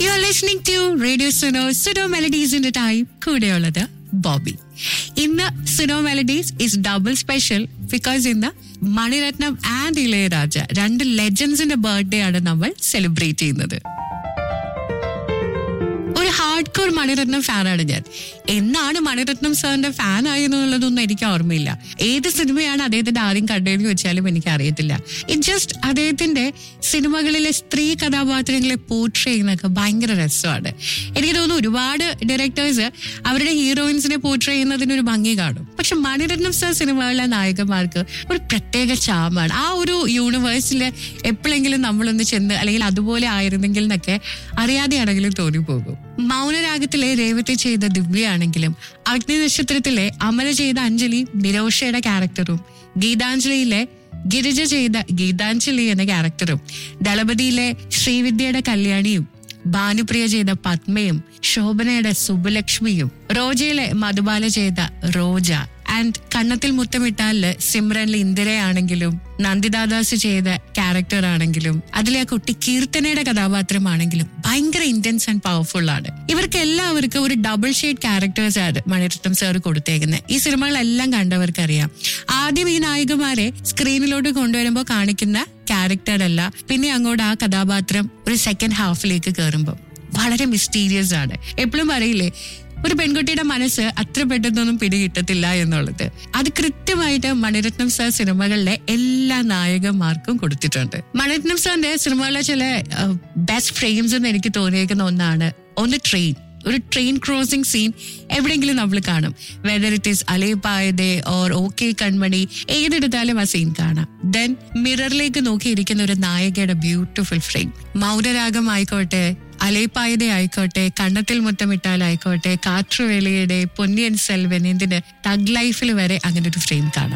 U are listening to radio Suno Suno മെലഡീസിന്റെ time കൂടെയുള്ളത് Bobby ഇന്ന് Suno melodies is double special because ഇന്ന് മണിരത്നം ആൻഡ് ഇളയരാജ രണ്ട് ലെജൻസിന്റെ ബർത്ത്ഡേ ആണ് നമ്മൾ സെലിബ്രേറ്റ് ചെയ്യുന്നത് ഒരു ഹാർഡ് കോർ മണിരത്നം ഫാനാണ് ഞാൻ എന്നാണ് മണിരത്നം സാറിന്റെ ഫാൻ ആയെന്നുള്ളതൊന്നും എനിക്ക് ഓർമ്മയില്ല ഏത് സിനിമയാണ് അദ്ദേഹത്തിന്റെ ആദ്യം കണ്ടതെന്ന് ചോദിച്ചാലും എനിക്ക് അറിയത്തില്ല ഇറ്റ് ജസ്റ്റ് അദ്ദേഹത്തിന്റെ സിനിമകളിലെ സ്ത്രീ കഥാപാത്രങ്ങളെ പോർട്രേ ചെയ്യുന്നതൊക്കെ ഭയങ്കര രസമാണ് എനിക്ക് തോന്നുന്നു ഒരുപാട് ഡയറക്ടേഴ്സ് അവരുടെ ഹീറോയിൻസിനെ പോർട്രേ ചെയ്യുന്നതിന് ഒരു ഭംഗി കാണും പക്ഷെ മണിരത്നം സാർ സിനിമകളിലെ നായകന്മാർക്ക് ഒരു പ്രത്യേക ചാമാണ് ആ ഒരു യൂണിവേഴ്സിൽ എപ്പോഴെങ്കിലും നമ്മളൊന്ന് ചെന്ന് അല്ലെങ്കിൽ അതുപോലെ ആയിരുന്നെങ്കിൽ എന്നൊക്കെ അറിയാതെയാണെങ്കിലും തോന്നിപ്പോകും മൗനരാഗത്തിലെ രേവതി ചെയ്ത ദിവ്യയാണെങ്കിലും അഗ്നി നക്ഷത്രത്തിലെ അമല ചെയ്ത അഞ്ജലി നിരോഷയുടെ ക്യാരക്ടറും ഗീതാഞ്ജലിയിലെ ഗിരിജ ചെയ്ത ഗീതാഞ്ജലി എന്ന ക്യാരക്ടറും ദളപതിയിലെ ശ്രീവിദ്യയുടെ കല്യാണിയും ഭാനുപ്രിയ ചെയ്ത പത്മയും ശോഭനയുടെ സുബലക്ഷ്മിയും റോജയിലെ മധുബാല ചെയ്ത റോജ ആൻഡ് കണ്ണത്തിൽ മുത്തമിട്ടാല് സിമ്രനിലെ ഇന്ദിരയാണെങ്കിലും നന്ദിദാദാസ് ചെയ്ത ക്യാരക്ടർ ആണെങ്കിലും അതിലെ ആ കുട്ടി കീർത്തനയുടെ കഥാപാത്രമാണെങ്കിലും ഭയങ്കര ഇന്റൻസ് ആൻഡ് പവർഫുൾ ആണ് ഇവർക്ക് എല്ലാവർക്കും ഒരു ഡബിൾ ഷെയ്ഡ് ക്യാരക്ടേഴ്സ് ആണ് മണിരത്നം സാർ കൊടുത്തേക്കുന്നത് ഈ സിനിമകളെല്ലാം കണ്ടവർക്ക് അറിയാം ആദ്യം ഈ നായികമാരെ സ്ക്രീനിലോട്ട് കൊണ്ടുവരുമ്പോൾ കാണിക്കുന്ന ക്യാരക്ടർ അല്ല പിന്നെ അങ്ങോട്ട് ആ കഥാപാത്രം ഒരു സെക്കൻഡ് ഹാഫിലേക്ക് കയറുമ്പോൾ വളരെ മിസ്റ്റീരിയസ് ആണ് എപ്പോഴും പറയില്ലേ ഒരു പെൺകുട്ടിയുടെ മനസ്സ് അത്ര പെട്ടെന്നൊന്നും പിടികിട്ടത്തില്ല എന്നുള്ളത് അത് കൃത്യമായിട്ട് മണിരത്നം സാർ സിനിമകളിലെ എല്ലാ നായകന്മാർക്കും കൊടുത്തിട്ടുണ്ട് മണിരത്നം സാറിന്റെ സിനിമകളിലെ ചില ബെസ്റ്റ് ഫ്രെയിംസ് എന്ന് എനിക്ക് തോന്നിയേക്കുന്ന ഒന്നാണ് ഒന്ന് ട്രെയിൻ ഒരു ട്രെയിൻ ക്രോസിംഗ് സീൻ എവിടെയെങ്കിലും നമ്മൾ കാണും whether it is Alaipayuthey or okay Kanmani ഏതെടുത്താലും ആ സീൻ കാണാം ദെൻ മിററിലേക്ക് നോക്കിയിരിക്കുന്ന ഒരു നായികയുടെ ബ്യൂട്ടിഫുൾ ഫ്രെയിം മൗനരാഗം ആയിക്കോട്ടെ അലേപ്പായത ആയിക്കോട്ടെ കണ്ണത്തിൽ മുത്തമിട്ടാലായിക്കോട്ടെ കാറ്റുവേലയുടെ പൊന്നിയൻ സെൽവൻ എന്തിന് തഗ് ലൈഫിൽ വരെ അങ്ങനെ ഒരു ഫ്രെയിം കാണാം